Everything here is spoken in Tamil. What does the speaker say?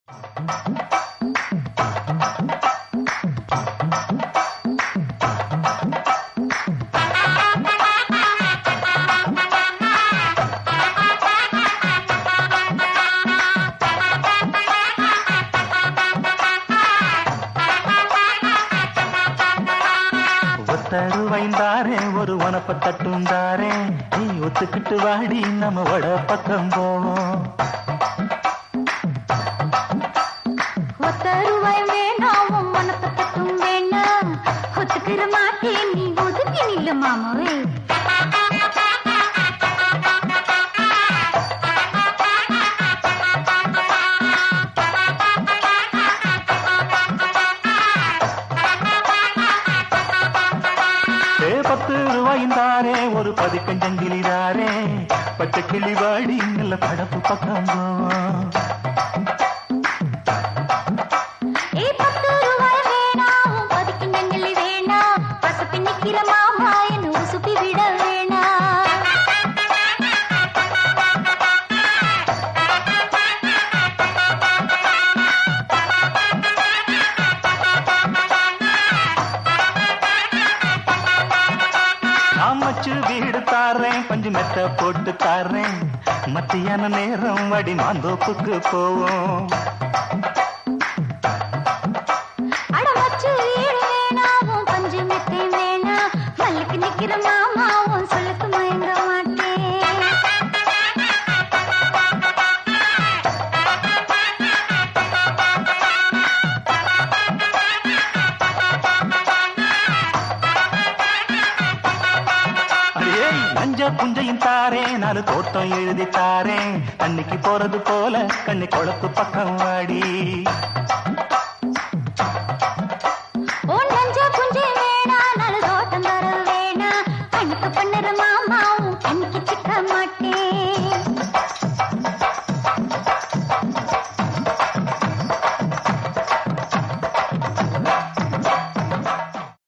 ஒத்தருவைந்தாரே ஒரு உனப்ப தட்டுந்தாரே நீ ஒத்துக்கிட்டு வாடி நம்ம வட பக்கம் போவோம் ஒத்தருவாய் வேணாம் உன் மனத்தை பத்தும் வேணாம் ஒத்துக்கிற மாட்டேன் நீ ஒதுக்கி நில்லு மாமாவே ஏ பத்து ரூபாய்ந்தாரே ஒரு பதிக்கஞ்சங்கிலிதாரே பச்சை கிளி வாடி நல்ல படப்பு பக்கம் போவோம் ஏ பத்து ரூபாய் வேணாம் உன் பதிக்கு நெல்லி வேணாம் பசப்பி நிக்கிற மாமா என்ன உசுப்பி விட வேணாம் நான் வச்சு வீடு தாரேன் பஞ்சு மெத்த போட்டு தாரேன் மத்தியான நேரம் வடி மாந்தோப்புக்கு போவோம் அட மச்சு வீடு வேணாம் உன் பஞ்சு மெத்தை வேணாம் மல்லுக்கு நிக்கிற மாமா உன் சொல்லுக்கு மயங்க மாட்டேன் அடியே நஞ்ச புஞ்சையும் தாரேன் நாலு தோட்டம் எழுதி தாரேன் அன்னைக்கு போறது போல கண்ணி குளத்து பக்கம் வாடி